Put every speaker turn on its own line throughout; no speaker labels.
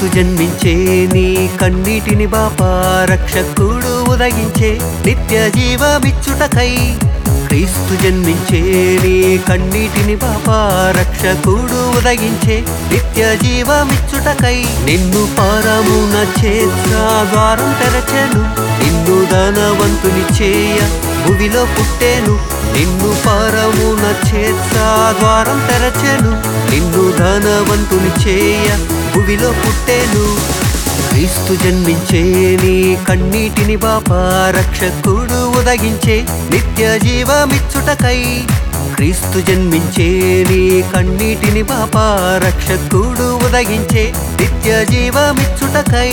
క్రీస్తు జన్మించే నీ కన్నీటిని బాపా రక్షకుడు ఉదగించే నిత్య జీవమిచ్చుటకై క్రీస్తు జన్మించే నీ కన్నీటిని బాపా రక్షకుడు ఉదగించే నిత్య జీవమిచ్చుటకై నిన్ను పారమున చేత ద్వారం తెరచెను నిన్ను ధనవంతుని చేయ భువిలో పుట్టేను నిన్ను పారమున చేత ద్వారం తెరచెను నిన్ను ధనవంతుని చేయ భువిలో పుట్టేను క్రీస్తు జన్మించే నీ కన్నీటిని బాపా రక్షకుడు ఉదగించే నిత్య జీవమిచ్చుటకై క్రీస్తు జన్మించే నీ కన్నీటిని బాపా రక్షకుడు ఉదగించే నిత్య జీవమిచ్చుటకై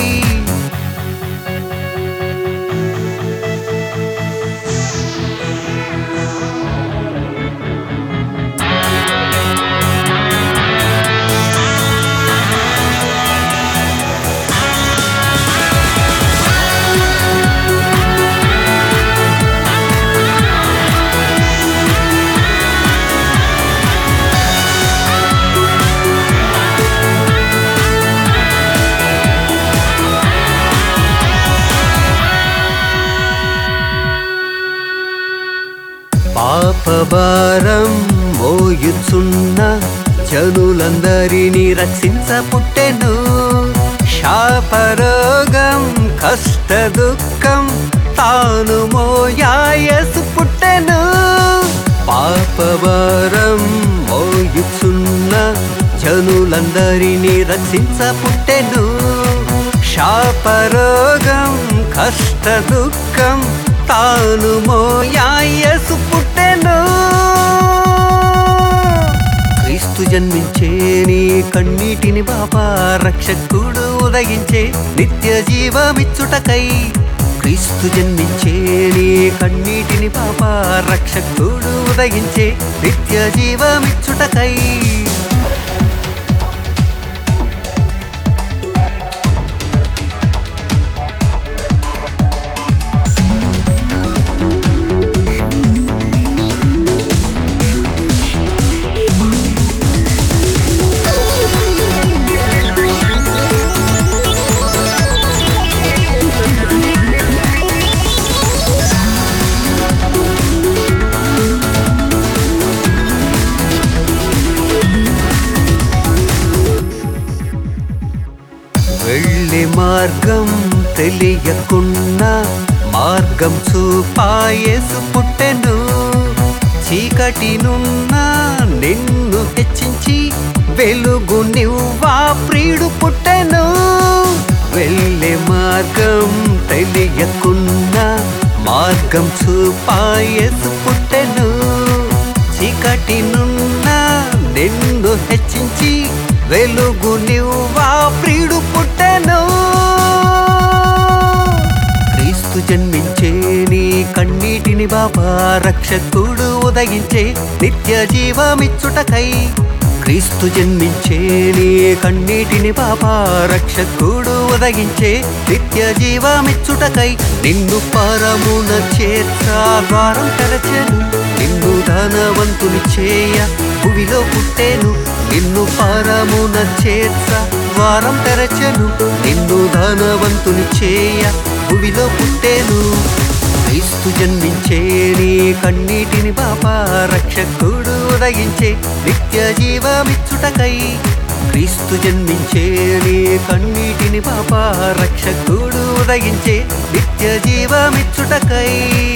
పాపభారం మోయుచున్న జనులందరినీ రక్షించ పుట్టెను శాపరోగం కష్ట దుఃఖం తాను మోయాయసు పుట్టెను పాపభారం మోయుచున్న జనులందరినీ రక్షించ పుట్టెను శాపరోగం కష్ట దుఃఖం తాను మోయాయసు పుట్టెను క్రీస్తు జన్మించే నీ కన్నీటిని బాబా రక్షకుడు ఉదగించే నిత్య జీవమిచ్చుటకై క్రీస్తు జన్మించే నీ కన్నీటిని బాబా రక్షకుడు ఉదగించే నిత్య జీవమిచ్చుటకై వెళ్ళే మార్గం తెలియకున్నా మార్గం చూపాయేసు పుట్టెను చీకటినున్న నిన్ను హెచ్చించి వెలుగు నివ్వా ప్రియుడు పుట్టెను వెళ్ళే మార్గం తెలియకున్నా మార్గం చూపాయేసు పుట్టెను చీకటినున్న నిన్ను హెచ్చించి వెలుగు నివ్వా ప్రియుడు పుట్టెను క్రీస్తు జన్మించే నీ కన్నీటిని బాబా రక్షకుడు ఉదగించే నిత్య జీవమిచ్చుటకై క్రీస్తు జన్మించే నీ కన్నీటిని బాబా రక్షకుడు ఉదగించే నిత్య జీవమిచ్చుటకై నిన్ను పరమున చేర్చ ద్వారం తెరచెను నిన్ను ధనవంతుని చేయ భువిలో పుట్టేను నిన్ను పరమున చేర్చ ద్వారం తెరచెను నిన్ను ధనవంతుని చేయ భువిలో పుట్టేను క్రీస్తు జన్మించే నీ కన్నీటిని బాపా రక్షకుడు ఉదగించే నిత్య జీవమిచ్చుటకై క్రీస్తు జన్మించే నీ కన్నీటిని బాపా రక్షకుడు ఉదగించే నిత్య జీవమిచ్చుటకై